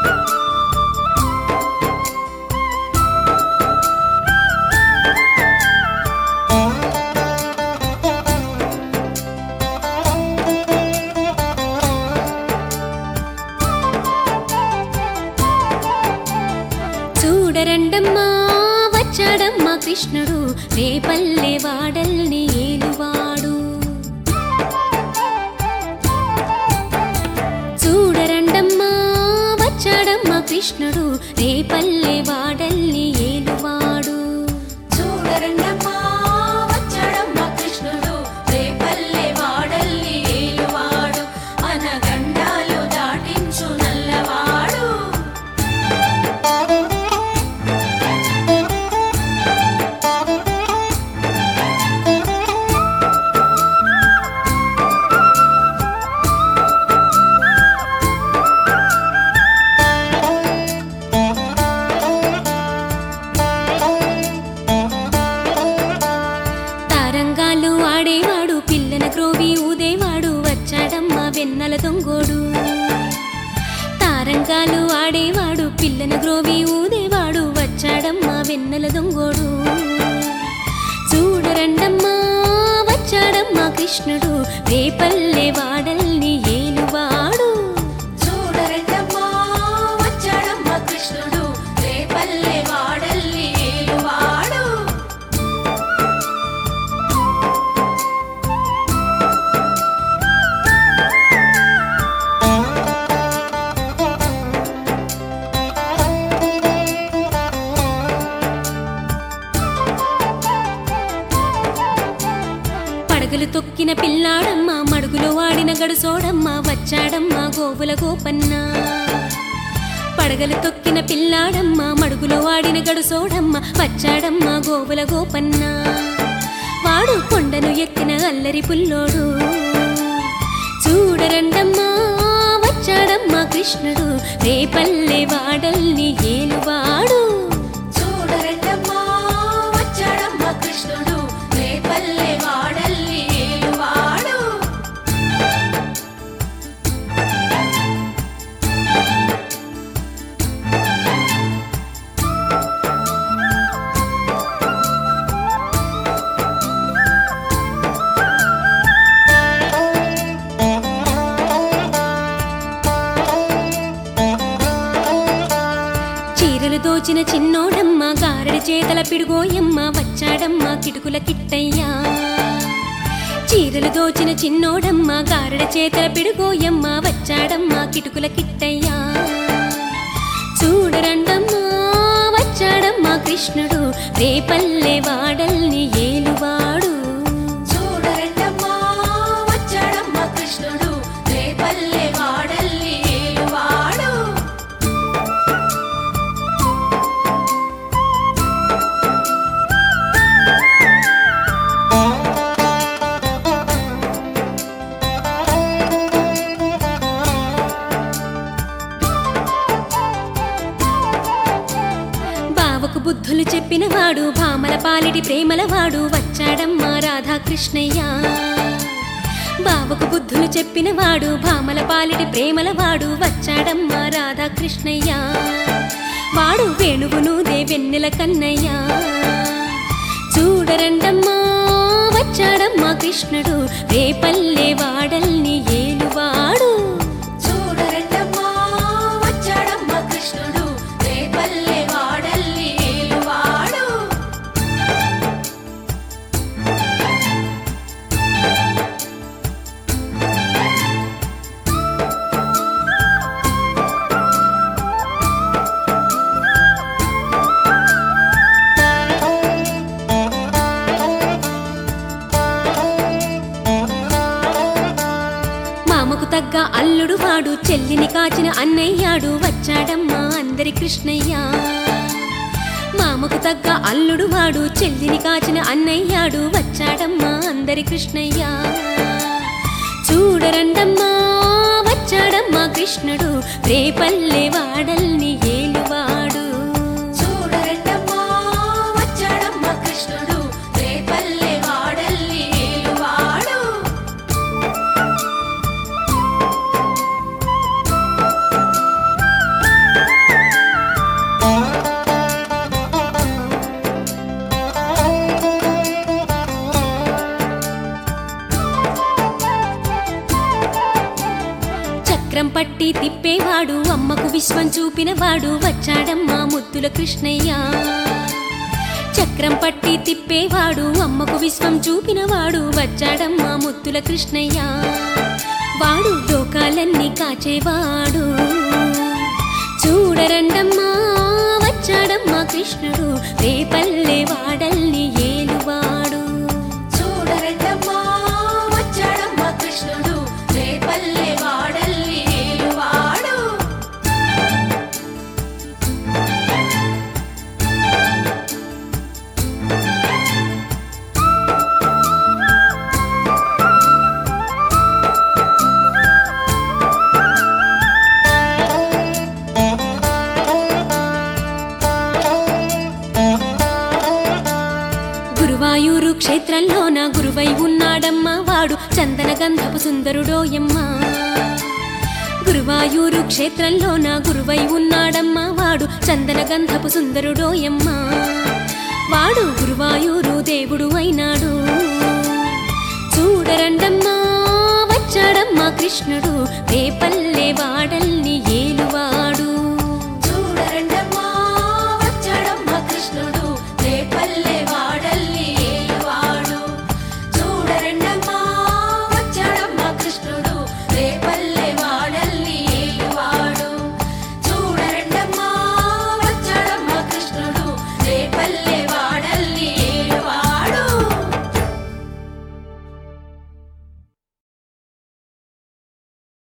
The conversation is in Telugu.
చూడరండమ్మా వచ్చాడమ్మా కృష్ణుడు రేపల్లె వాడల్ని ఏలువాడు చూడరండమ్మా వచ్చాడమ్మా కృష్ణుడు రేపల్లె వాడల్ని ఏలువాడు చూడరండమ్మా వచ్చాడమ్మా కృష్ణుడు రేపల్లె వాడల్లి ఏలువాడు అనగండాలు దాటించు నల్లవాడు తారంగాలు ఆడేవాడు పిల్లన క్రోవి ఊదేవాడు వచ్చాడమ్మా వెన్నెల దొంగోడు తారంగాలు ఆడేవాడు పిల్లన గ్రోవి ఊదేవాడు వచ్చాడమ్మా వెన్నెల దొంగోడు చూడరండమ్మా వచ్చాడమ్మా కృష్ణుడు రేపల్లె వాడల్ని ఏలువాడు చూడరండమ్మా వచ్చాడమ్మా కృష్ణుడు రేపల్లె వాడల్లి ఏలువాడు పడగలు తొక్కిన పిల్లాడమ్మ మడుగులో వాడిన గడుసోడమ్మ వచ్చాడమ్మ గోవుల గోపన్న పడగలు తొక్కిన పిల్లాడమ్మ మడుగులో వాడిన గడుసోడమ్మ వచ్చాడమ్మ గోవుల గోపన్న వాడు కొండను ఎక్కిన అల్లరి పుల్లోడు చూడరండమ్మా వచ్చాడమ్మా కృష్ణుడు రేపల్లె వాడల్ని ఏలువాడు చూడరండమ్మా వచ్చాడమ్మా కృష్ణుడు రేపల్లె వాడల్లి ఏలువాడు చీరలు దోచిన చిన్నోడమ్మ గారడి చేతల పిడుగోయమ్మ వచ్చాడమ్మ కిటుకుల కిట్టయ్యా చీరలు దోచిన చిన్నోడమ్మ గారడ చేతల పిడుగోయమ్మ వచ్చాడమ్మ కిటుకుల కిట్టయ్యా చూడరండమ్మా వచ్చాడమ్మా కృష్ణుడు రేపల్లె వాడల్ని ఏలువాడు చూడరండమ్మా వచ్చాడమ్మా కృష్ణుడు రేపల్లె వాడల్లి ఏలువాడు బావకు బుద్ధులు చెప్పినవాడు భామల పాలిటి ప్రేమలవాడు వచ్చాడమ్మా రాధాకృష్ణయ్య బావకు బుద్ధులు చెప్పినవాడు భామల పాలిటి ప్రేమలవాడు వచ్చాడమ్మా రాధాకృష్ణయ్య వాడు వేణువును దేవెన్నెల కన్నయ్య చూడరండమ్మా వచ్చాడమ్మా కృష్ణుడు రేపల్లె వాడల్ని ఏలువాడు చూడరండమ్మా వచ్చాడమ్మా కృష్ణుడు రేపల్లె వాడల్లి ఏలువాడు మామకు తగ్గ అల్లుడు వాడు చెల్లిని కాచిన అన్నయ్యాడు వచ్చాడమ్మా అందరి కృష్ణయ్య మామకు తగ్గ అల్లుడు వాడు చెల్లిని కాచిన అన్నయ్యాడు వచ్చాడమ్మా అందరి కృష్ణయ్య చూడరండమ్మా వచ్చాడమ్మా కృష్ణుడు రేపల్లె వాడల్ని ఏలువాడు చూడరండమ్మా వచ్చాడమ్మా కృష్ణుడు రేపల్లె వాడల్లి ఏలువాడు తిప్పేవాడు అమ్మకు విశ్వం చూపినవాడు వచ్చాడమ్మా ముద్దుల కృష్ణయ్య చక్రం పట్టి తిప్పేవాడు అమ్మకు విశ్వం చూపినవాడు వచ్చాడమ్మా ముద్దుల కృష్ణయ్య వాడు లోకాలన్నీ కాచేవాడు చూడరండమ్మా వచ్చాడమ్మా కృష్ణుడు రేపల్లె వాడల్ని ఏలువాడు చూడరెడ్డమ్మా వచ్చాడమ్మా కృష్ణుడు రేపల్లె వాడల్లి ఏలువాడు గురువాయూరు క్షేత్రంలోన గురువై ఉన్నాడమ్మా వాడు చందన గంధపు సుందరుడోయమ్మా గురువాయూరు క్షేత్రంలోన గురువై ఉన్నాడమ్మా వాడు చందన గంధపు సుందరుడోయమ్మా వాడు గురువాయూరు దేవుడు అయినాడు చూడరండమ్మా వచ్చాడమ్మా కృష్ణుడు రేపల్లె